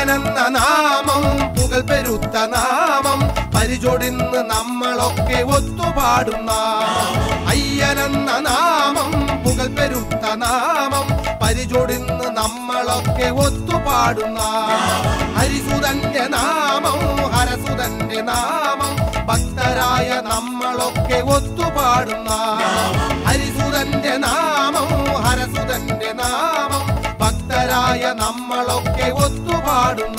അയ്യനെന്ന നാമം പുകൾ പെരുത്ത നാമം പരിചൊടിന്ന് നമ്മളൊക്കെ ഒത്തുപാടുന്ന അയ്യനെന്ന നാമം പുകൾ പെരുത്ത നാമം പരിചൊടിന്ന് നമ്മളൊക്കെ ഒത്തുപാടുന്ന ഹരിസുതന്റെ നാമം ഹരസുതന്റെ നാമം ഭക്തരായ നമ്മളൊക്കെ ഒത്തുപാടുന്ന ഹരിസുതന്റെ നാമം ഹരസുതന്റെ നാമം ഭക്തരായ നമ്മളൊക്കെ ഒത്തുപാടുന്ന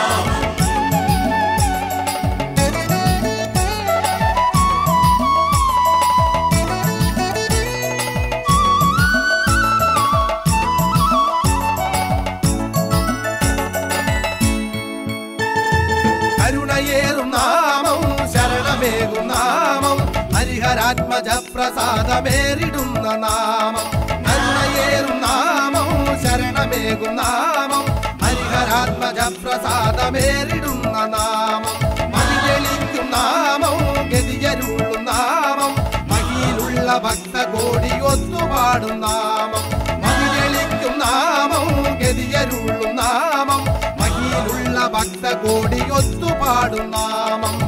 കരുണയേറും നാമം ശരണമേകും നാമം ഹരിഹരാത്മജ പ്രസാദമേറിടുന്ന നാമം കരുണയേറും നാമം ശരണമേകും നാമം ഹരിഹരാത്മജ പ്രസാദമേറിടുന്ന നാമം മതിജലിക്കും നാമം ഗതിയരുള്ളും നാമം മഹിയിലുള്ള ഭക്തകോടി ഒത്തുപാടും നാമം മതിജലിക്കും നാമം ഗതിയരുള്ളും നാമം മഹിയിലുള്ള ഭക്തകോടി ഒത്തുപാടും നാമം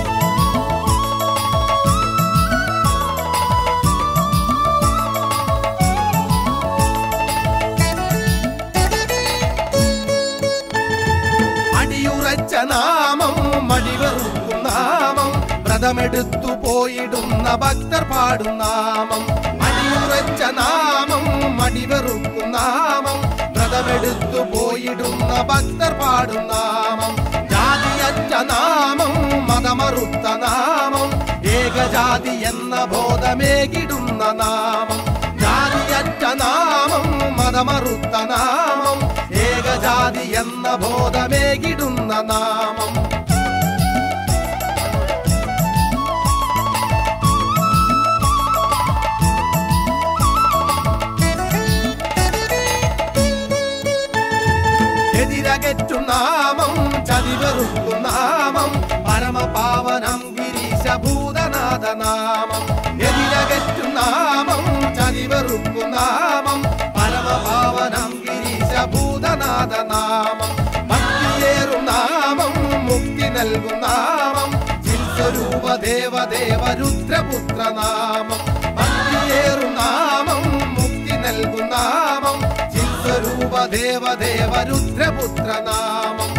അടിയുറച്ച നാമം മടിവെറുക്കും നാമം വ്രതമെടുത്തു പോയിടുന്ന ഭക്തർ പാടും നാമം അടിയുറച്ച നാമം മടിവെറുക്കും നാമം വ്രതമെടുത്തു പോയിടുന്ന ഭക്തർ പാടും നാമം ജാതിയറ്റ നാമം മതമറുത്ത നാമം ഏകജാതി എന്ന ബോധമേകിടുന്ന നാമം ജാതിയറ്റ നാമം മതമറുത്ത നാമം ഏകജാതി എന്ന ബോധമേകിടുന്ന നാമം എതിരകറ്റും നാമം ചതിവെറുക്കും നാമം പരമപാവനം ഗിരീശഭൂതനാഥ നാമം എതിരകറ്റും നാമം ചതിവെറുക്കും നാമം പരമപാവനം ഗിരീശഭൂതനാഥ നാമം ഭക്തിയേറും നാമം മുക്തി നൽകും നാമം ചിൽസ്വരൂപ ദേവദേവ രുദ്രപുത്ര നാമം ഭക്തിയേറും നാമം മുക്തി നൽകും നാമം ചിൽസ്വരൂപ ദേവദേവ രുദ്രപുത്ര നാമം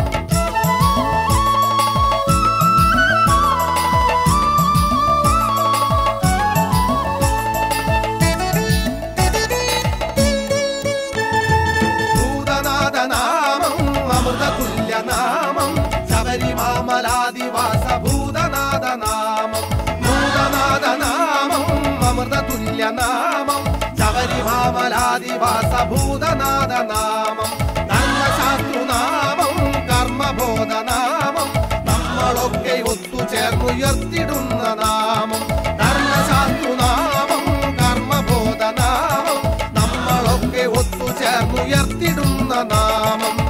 ഭൂതനാഥ നാമം അമൃതതുല്യ നാമം ശബരിമാമലാദിവാസ ഭൂതനാഥ നാമം ഭൂതനാഥ നാമം അമൃതതുല്യ നാമം ശബരിമാമലാദിവാസ ഭൂതനാഥ നാമം ധർമ്മശാസ്തൃനാമം കർമ്മബോധ നാമം നമ്മളൊക്കെ ഒത്തുചേർന്നുയർത്തിടുന്ന നാമം ധർമ്മശാസ്തൃനാമം കർമ്മബോധ നാമം നമ്മളൊക്കെ ഒത്തുചേർന്നുയർത്തിടുന്ന നാമം